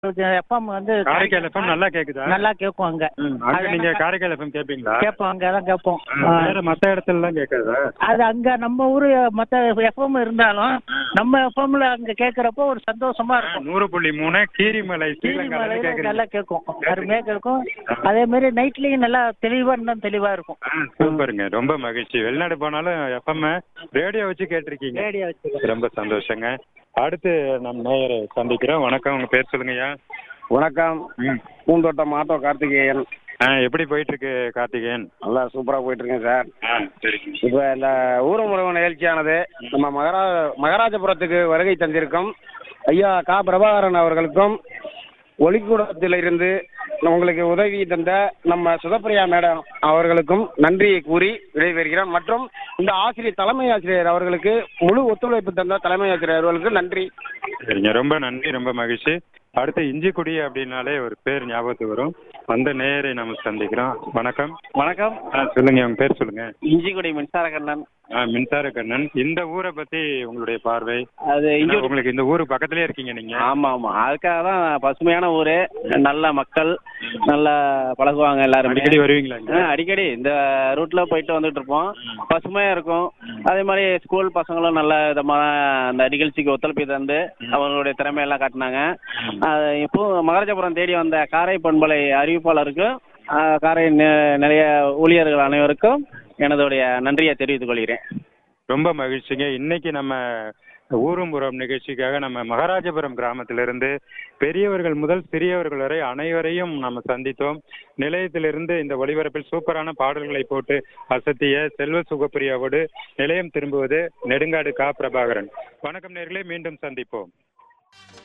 FM வந்து Karaikal FM நல்லா கேக்குதா நல்லா கேட்கும் அங்க ம், அங்க நீங்க காரைக்கால் எஃப்எம் கேப்பீங்களா கேட்போம் அங்க தான் கேட்போம் ஆ, வேற மத்த இடத்துல எல்லாம் கேட்காதா அது அங்க நம்ம ஊரு மத்த எஃப்எம் இருந்தாலும் நம்ம எஃப்எம்ல அங்க கேக்குறப்போ ஒரு சந்தோஷமா இருக்கும் நூறு புள்ளி மூணு கீரிமலை ஸ்ரீலங்கா மலையில நல்லா கேட்கும் அருமையா கேட்கும் அதே மாதிரி நைட்லயும் நல்லா தெளிவா இன்னும் தெளிவா இருக்கும் சூப்பருங்க ரொம்ப மகிழ்ச்சி வெளிநாடு போனாலும் எஃப்எம் ரேடியோ வச்சு கேட்டிருக்கீங்க ரேடியோ வச்சு ரொம்ப சந்தோஷங்க அடுத்து நம்ம நேயரை சந்திக்கிறோம் வணக்கம் உங்க பேர் சொல்லுங்கய்யா வணக்கம் ம். பூந்தோட்டம் ஆட்டோ கார்த்திகேயன் ஆ எப்படி போயிட்டு இருக்கு கார்த்திகேயன் நல்லா சூப்பராக போயிட்டு இருக்கேன் சார் ஆ சரிங்க இப்போ இந்த ஊரமுறவு நிகழ்ச்சியானது நம்ம மகரா மகாராஜபுரத்துக்கு வருகை தந்திருக்கும் ஐயா கா பிரபாகரன் அவர்களுக்கும் ஒளிக்கூடத்திலிருந்து உங்களுக்கு உதவி தந்த நம்ம சுதப்பிரியா மேடம் அவர்களுக்கும் நன்றியை கூறி விடைபெறுகிறோம் மற்றும் இந்த ஆசிரியர் தலைமை ஆசிரியர் அவர்களுக்கு முழு ஒத்துழைப்பு தந்த தலைமை ஆசிரியர் அவர்களுக்கு நன்றி சரிங்க ரொம்ப நன்றி ரொம்ப மகிழ்ச்சி அடுத்து இஞ்சிக்குடி அப்படின்னாலே ஒரு பேர் ஞாபகத்துக்கு வரும் அந்த நேயரை நம்ம சந்திக்கிறோம் வணக்கம் வணக்கம் ஆ சொல்லுங்க உங்க பேர் சொல்லுங்க இஞ்சிக்குடி மின்சார கண்ணன் ஆ மின்சார கண்ணன் இந்த ஊரை பத்தி உங்களுடைய பார்வை அது ஏன்னா உங்களுக்கு இந்த ஊரு பக்கத்துலயே இருக்கீங்க நீங்க ஆமா ஆமா அதுக்காக தான் பசுமையான ஊரு நல்ல மக்கள் நல்லா பழகுவாங்க எல்லாருமே அடிக்கடி வருவீங்களா இங்க? ஆ, அடிக்கடி இந்த ரூட்ல போயிட்டு வந்துட்டு இருப்போம் பசுமையா இருக்கும் அதே மாதிரி ஸ்கூல் பசங்களும் நல்ல விதமான அந்த நிகழ்ச்சிக்கு ஒத்துழைப்பு தந்து அவங்களுடைய திறமையெல்லாம் காட்டினாங்க அது இப்போ மகாராஜபுரம் தேடி வந்த காரை பண்பலை அறிவிப்பாளருக்கு ஆ, காரை நி- நிலைய ஊழியர்கள் அனைவருக்கும் எனதுடைய நன்றியை தெரிவித்துக் கொள்கிறேன் ரொம்ப மகிழ்ச்சிங்க இன்னைக்கு நம்ம ஊரும்புறம் நிகழ்ச்சிக்காக நம்ம மகாராஜபுரம் கிராமத்திலிருந்து பெரியவர்கள் முதல் சிறியவர்கள் வரை அனைவரையும் நம்ம சந்தித்தோம் நிலையத்திலிருந்து இந்த ஒளிபரப்பில் சூப்பரான பாடல்களை போட்டு அசத்திய செல்வ சுகப்பிரியாவோடு நிலையம் திரும்புவது நெடுங்காடு கா பிரபாகரன் வணக்கம் நேர்களே மீண்டும் சந்திப்போம்